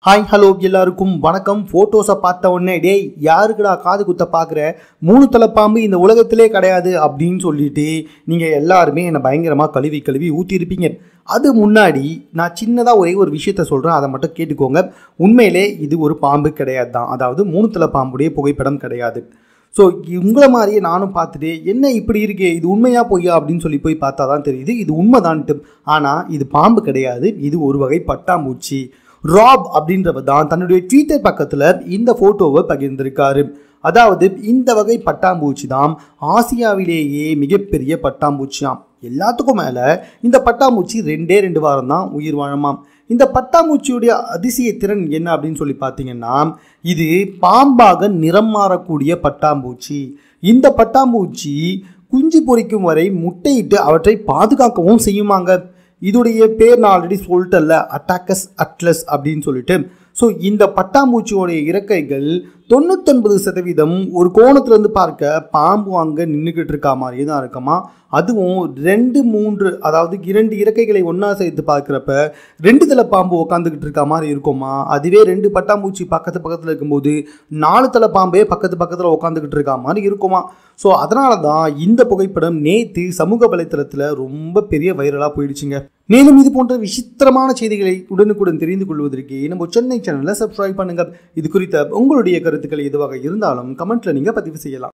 hi hello எல்லாருக்கும் வணக்கம் ஃபோட்டோஸை பார்த்த உடனே டேய் யாருக்குடா காது குத்த பார்க்குற மூணு தலை பாம்பு இந்த உலகத்திலே கிடையாது அப்படின்னு சொல்லிட்டு நீங்கள் எல்லாருமே என்னை பயங்கரமாக கழுவி கழுவி ஊற்றிருப்பீங்க அது முன்னாடி நான் சின்னதாக ஒரே ஒரு விஷயத்த சொல்கிறேன் அதை மட்டும் கேட்டுக்கோங்க உண்மையிலே இது ஒரு பாம்பு கிடையாது தான் அதாவது மூணு தலை பாம்புடைய புகைப்படம் கிடையாது ஸோ உங்களை மாதிரியே நானும் பார்த்துட்டு என்ன இப்படி இருக்கே இது உண்மையா பொய்யா அப்படின்னு சொல்லி போய் பார்த்தா தான் தெரியுது இது உண்மைதான்ட்டு ஆனால் இது பாம்பு கிடையாது இது ஒரு வகை பட்டாம்பூச்சி ராப் அப்படின்றவர் தான் தன்னுடைய ட்விட்டர் பக்கத்தில் இந்த ஃபோட்டோவை பகிர்ந்திருக்காரு அதாவது இந்த வகை பட்டாம்பூச்சி தான் ஆசியாவிலேயே மிகப்பெரிய பட்டாம்பூச்சியாம் எல்லாத்துக்கும் மேலே இந்த பட்டாம்பூச்சி ரெண்டே ரெண்டு வாரம் தான் உயிர் வாழமாம் இந்த பட்டாம்பூச்சியுடைய அதிசய திறன் என்ன அப்படின்னு சொல்லி பார்த்தீங்கன்னா இது பாம்பாக நிறம் மாறக்கூடிய பட்டாம்பூச்சி இந்த பட்டாம்பூச்சி குஞ்சு பொரிக்கும் வரை முட்டையிட்டு அவற்றை பாதுகாக்கவும் செய்யுமாங்க இதோடைய பேர் நான் ஆல்ரெடி சொல்லிட்டேன்ல அட்டாக்கஸ் அட்லஸ் அப்படின்னு சொல்லிட்டு ஸோ இந்த பட்டாம்பூச்சியோடைய இறக்கைகள் தொண்ணூத்தொன்பது சதவீதம் ஒரு கோணத்துலேருந்து பார்க்க பாம்பு அங்கே நின்றுக்கிட்டு இருக்கா மாதிரியே தான் இருக்குமா அதுவும் ரெண்டு மூன்று அதாவது இரண்டு இறக்கைகளை ஒன்றா சேர்த்து பார்க்குறப்ப ரெண்டு தலை பாம்பு உட்காந்துக்கிட்டு இருக்க மாதிரி இருக்குமா அதுவே ரெண்டு பட்டாம்பூச்சி பக்கத்து பக்கத்தில் இருக்கும்போது நாலு தலை பாம்பே பக்கத்து பக்கத்தில் உட்காந்துக்கிட்டு இருக்கா மாதிரி இருக்குமா ஸோ அதனால தான் இந்த புகைப்படம் நேற்று சமூக வலைத்தளத்தில் ரொம்ப பெரிய வைரலாக போயிடுச்சுங்க மேலும் இது போன்ற விசித்திரமான செய்திகளை உடனுக்குடன் தெரிந்து கொள்வதற்கு நம்ம சென்னை சேனலை சப்ஸ்கிரைப் பண்ணுங்க இது குறித்த உங்களுடைய கருத்துக்கள் எதுவாக இருந்தாலும் கமெண்ட்ல நீங்க பதிவு செய்யலாம்